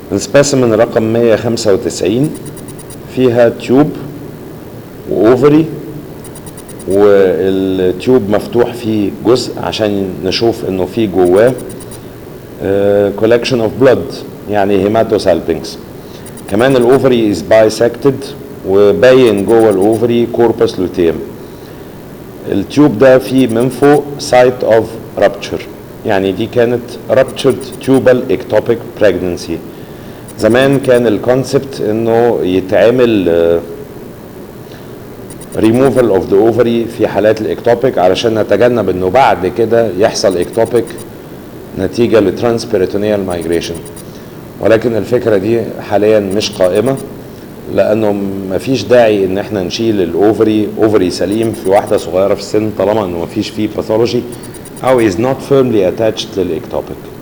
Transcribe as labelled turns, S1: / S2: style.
S1: السبيسيمن رقم 195 فيها تيوب واوفري والتيوب مفتوح فيه جزء عشان نشوف انه في جواه كولكشن اوف بلود يعني هيماتوسالبينكس كمان الاوفري از بايسكتد وباين جوه الاوفري كوربس لوتيم التيوب ده فيه من فوق سايت اوف رابتشر يعني دي كانت ruptured tubal ectopic pregnancy زمان كان الكونسبت انه يتعمل ريموفال اوف ذا اوفري في حالات الاكتوبيك علشان نتجنب انه بعد كده يحصل اكتوبيك نتيجه لترانسبيريتونيال مايجريشن ولكن الفكره دي حاليا مش قائمه لانه مفيش داعي ان احنا نشيل الاوفري اوفري سليم في واحده صغيره في السن طالما انه مفيش فيه باثولوجي او is not firmly attached للاكتوبيك